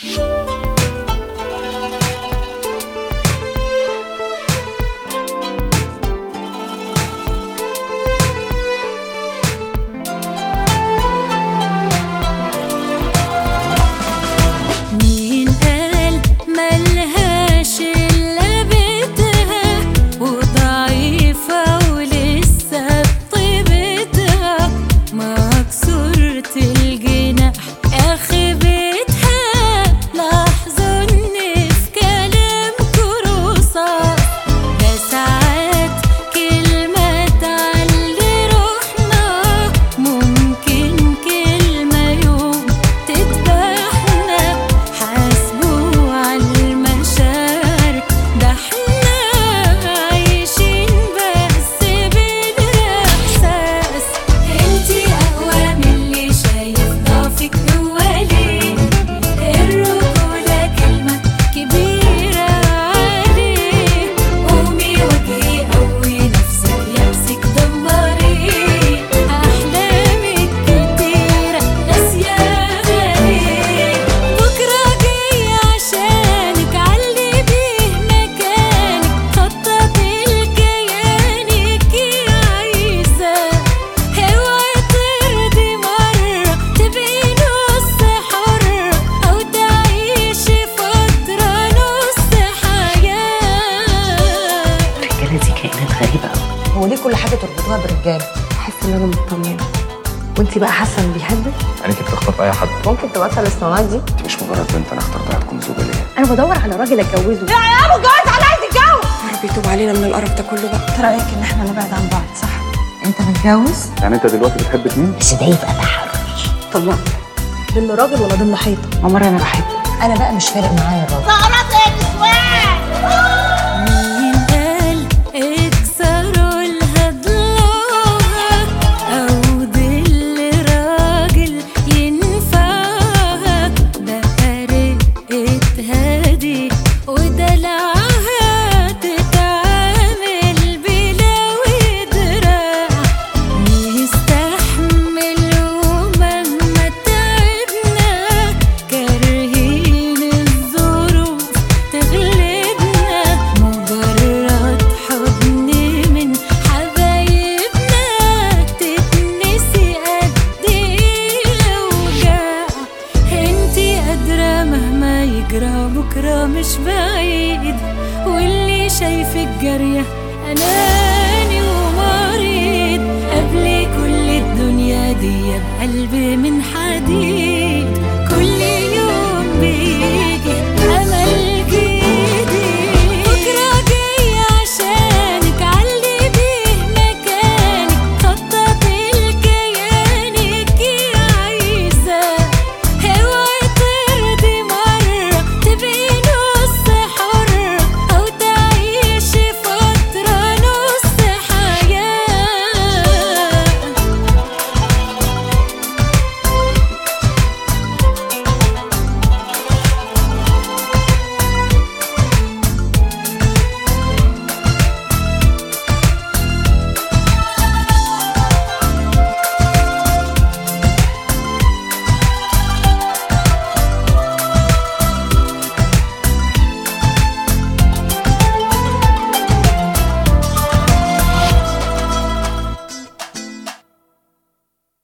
مين قال ملهاش إلا بيتها وضعيفة ولسه بطيبتها مكسورة الجناح آخي بيتها لاحظوني في كلامكوا رصاص ده ساعات كلمة تعلي روحنا ممكن كلمة يوم تذبحنا حاسبوا على المشاعر ده احنا عايشين بس بالإحساس انتي أقوى من اللي شايف ضعفك جوالي الرجولة كلمة كبيرة عليه قومي واجهي قوي نفسك يمسك دمري أحلامك كتيرة ناسياها ليه بكرة جاي عشانك علي بيه مكانك خطط لكيانك يا عايزة اوعي ترضي مرة تبقي نص حرة أو تعيشي فترة نص حياة الرجاله دي كائنات غريبه قوي هو ليه كل حاجه تربطوها بالرجاله بحس ان انا مطمنه وانت بقى حاسه انه بيهدد عينيك بتخطف اي حد ممكن تبطل الصناعات دي انت مش مجرد بنت انا اخترتها تكون زوجه ليا انا بدور على راجل اتجوزه يا ابو جواز على عايز يتجوز ربي يتوب علينا من القرف ده كله بقى ايه رايك ان احنا نبعد عن بعض صح انت متجوز يعني انت دلوقتي بتحب مين؟ بس ده يبقى تحرش طلقني ضمن راجل ولا ضمن حيطه عمري انا بحبك انا بقى مش فارق معايا الراجل مين قال اكسروا الهضلوها أو دل راجل ينفعها بقى رقتها دي ودلعها تتعامل بلا ودراع نستحمل ومهما تعبنا كارهين الظروف تغلبنا مجرد حضن من حبايبنا تتنسي قد ايه الأوجاع انتي قادرة مهما يجرى بكرة مش بعيد واللي شايفك جارية أناني ومريض قبل كل الدنيا دي بقلب من حديد